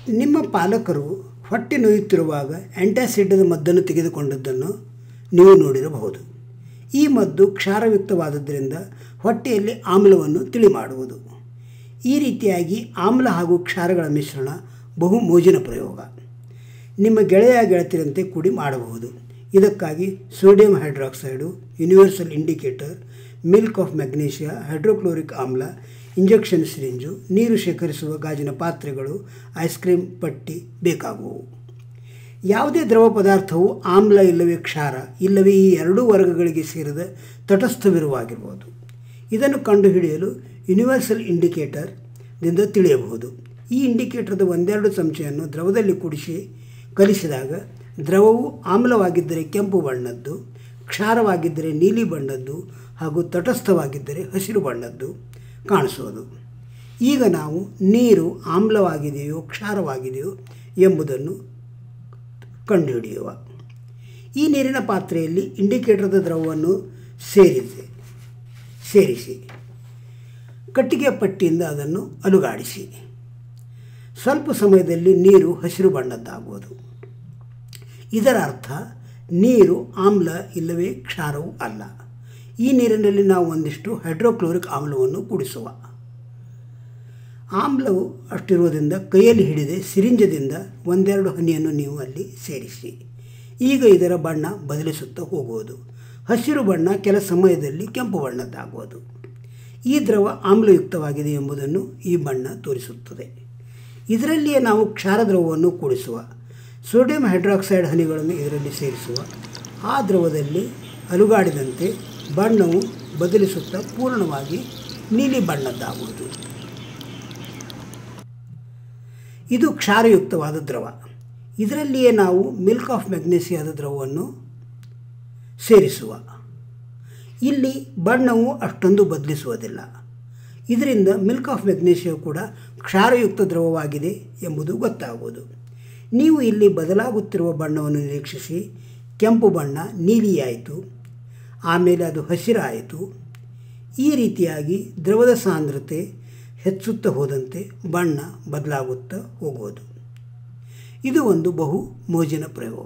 ನಿಮ್ಮ ಪಾಲಕರು ಹೊಟ್ಟೆ ನೋಯುತ್ತಿರುವಾಗ ಆ್ಯಂಟಾಸಿಡದ ಮದ್ದನ್ನು ತೆಗೆದುಕೊಂಡದ್ದನ್ನು ನೀವು ನೋಡಿರಬಹುದು ಈ ಮದ್ದು ಕ್ಷಾರಯುಕ್ತವಾದದ್ದರಿಂದ ಹೊಟ್ಟೆಯಲ್ಲಿ ಆಮ್ಲವನ್ನು ತಿಳಿ ಮಾಡುವುದು ಈ ರೀತಿಯಾಗಿ ಆಮ್ಲ ಹಾಗೂ ಕ್ಷಾರಗಳ ಮಿಶ್ರಣ ಬಹು ಮೋಜಿನ ಪ್ರಯೋಗ ನಿಮ್ಮ ಗೆಳೆಯ ಗೆಳತಿಯರಂತೆ ಕೂಡಿ ಮಾಡಬಹುದು ಇದಕ್ಕಾಗಿ sodium hydroxide universal indicator milk of magnesia hydrochloric ಆಮ್ಲ ಇಂಜೆಕ್ಷನ್ ಸಿರಿಂಜು ನೀರು ಶೇಖರಿಸುವ ಗಾಜಿನ ಪಾತ್ರೆಗಳು ಐಸ್ ಕ್ರೀಮ್ ಪಟ್ಟಿ ಬೇಕಾಗುವು ಯಾವುದೇ ದ್ರವ ಪದಾರ್ಥವು ಆಮ್ಲ ಇಲ್ಲವೇ ಕ್ಷಾರ ಇಲ್ಲವೇ ಈ ಎರಡೂ ವರ್ಗಗಳಿಗೆ ಸೇರಿದ ತಟಸ್ಥವಿರುವಾಗಿರ್ಬೋದು ಇದನ್ನು ಕಂಡುಹಿಡಿಯಲು ಯೂನಿವರ್ಸಲ್ ಇಂಡಿಕೇಟರ್ದಿಂದ ತಿಳಿಯಬಹುದು ಈ ಇಂಡಿಕೇಟರ್ದ ಒಂದೆರಡು ಚಮಚೆಯನ್ನು ದ್ರವದಲ್ಲಿ ಕುಡಿಸಿ ಕಲಿಸಿದಾಗ ದ್ರವವು ಆಮ್ಲವಾಗಿದ್ದರೆ ಕೆಂಪು ಬಣ್ಣದ್ದು ಕ್ಷಾರವಾಗಿದ್ದರೆ ನೀಲಿ ಬಣ್ಣದ್ದು ಹಾಗೂ ತಟಸ್ಥವಾಗಿದ್ದರೆ ಹಸಿರು ಬಣ್ಣದ್ದು ಕಾಣಿಸೋದು ಈಗ ನಾವು ನೀರು ಆಮ್ಲವಾಗಿದೆಯೋ ಕ್ಷಾರವಾಗಿದೆಯೋ ಎಂಬುದನ್ನು ಕಂಡುಹಿಡಿಯುವ ಈ ನೀರಿನ ಪಾತ್ರೆಯಲ್ಲಿ ಇಂಡಿಕೇಟರ್ದ ದ್ರವವನ್ನು ಸೇರಿಸಿ ಸೇರಿಸಿ ಕಟ್ಟಿಗೆ ಪಟ್ಟಿಯಿಂದ ಅದನ್ನು ಅಲುಗಾಡಿಸಿ ಸ್ವಲ್ಪ ಸಮಯದಲ್ಲಿ ನೀರು ಹಸಿರು ಬಣ್ಣದ್ದಾಗುವುದು ಇದರ ಅರ್ಥ ನೀರು ಆಮ್ಲ ಇಲ್ಲವೇ ಕ್ಷಾರವೂ ಅಲ್ಲ ಈ ನೀರಿನಲ್ಲಿ ನಾವು ಒಂದಿಷ್ಟು ಹೈಡ್ರೋಕ್ಲೋರಿಕ್ ಆಮ್ಲವನ್ನು ಕೂಡಿಸುವ ಆಮ್ಲವು ಅಷ್ಟಿರುವುದರಿಂದ ಕೈಯಲ್ಲಿ ಹಿಡಿದೆ ಸಿರಿಂಜದಿಂದ ಒಂದೆರಡು ಹನಿಯನ್ನು ನೀವು ಅಲ್ಲಿ ಸೇರಿಸಿ ಈಗ ಇದರ ಬಣ್ಣ ಬದಲಿಸುತ್ತಾ ಹೋಗುವುದು ಹಸಿರು ಬಣ್ಣ ಕೆಲ ಸಮಯದಲ್ಲಿ ಕೆಂಪು ಬಣ್ಣದ್ದಾಗುವುದು ಈ ದ್ರವ ಆಮ್ಲಯುಕ್ತವಾಗಿದೆ ಎಂಬುದನ್ನು ಈ ಬಣ್ಣ ತೋರಿಸುತ್ತದೆ ಇದರಲ್ಲಿಯೇ ನಾವು ಕ್ಷಾರ ದ್ರವವನ್ನು ಕೂಡಿಸುವ ಸೋಡಿಯಂ ಹೈಡ್ರಾಕ್ಸೈಡ್ ಹನಿಗಳನ್ನು ಇದರಲ್ಲಿ ಸೇರಿಸುವ ಆ ದ್ರವದಲ್ಲಿ ಅಲುಗಾಡಿದಂತೆ ಬಣ್ಣವು ಬದಲಿಸುತ್ತಾ ಪೂರ್ಣವಾಗಿ ನೀಲಿ ಬಣ್ಣದ್ದಾಗುವುದು ಇದು ಕ್ಷಾರಯುಕ್ತವಾದ ದ್ರವ ಇದರಲ್ಲಿಯೇ ನಾವು ಮಿಲ್ಕ್ ಆಫ್ ಮ್ಯಾಗ್ನೀಸಿಯಾದ ದ್ರವವನ್ನು ಸೇರಿಸುವ ಇಲ್ಲಿ ಬಣ್ಣವು ಅಷ್ಟೊಂದು ಬದಲಿಸುವುದಿಲ್ಲ ಇದರಿಂದ ಮಿಲ್ಕ್ ಆಫ್ ಮೆಗ್ನೀಷಿಯಾ ಕೂಡ ಕ್ಷಾರಯುಕ್ತ ದ್ರವವಾಗಿದೆ ಎಂಬುದು ಗೊತ್ತಾಗುವುದು ನೀವು ಇಲ್ಲಿ ಬದಲಾಗುತ್ತಿರುವ ಬಣ್ಣವನ್ನು ನಿರೀಕ್ಷಿಸಿ ಕೆಂಪು ಬಣ್ಣ ನೀಲಿಯಾಯಿತು ಆಮೇಲೆ ಅದು ಹಸಿರಾಯಿತು ಈ ರೀತಿಯಾಗಿ ದ್ರವದ ಸಾಂದ್ರತೆ ಹೆಚ್ಚುತ್ತಾ ಹೋದಂತೆ ಬಣ್ಣ ಬದಲಾಗುತ್ತಾ ಹೋಗುವುದು ಇದು ಒಂದು ಬಹು ಮೋಜಿನ ಪ್ರಯೋಗ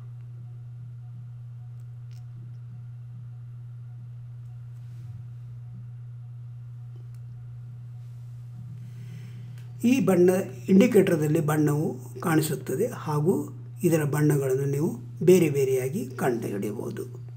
ಈ ಬಣ್ಣ ಇಂಡಿಕೇಟರ್ದಲ್ಲಿ ಬಣ್ಣವು ಕಾಣಿಸುತ್ತದೆ ಹಾಗೂ ಇದರ ಬಣ್ಣಗಳನ್ನು ನೀವು ಬೇರೆ ಬೇರೆಯಾಗಿ ಕಂಡುಹಿಡಿಯಬಹುದು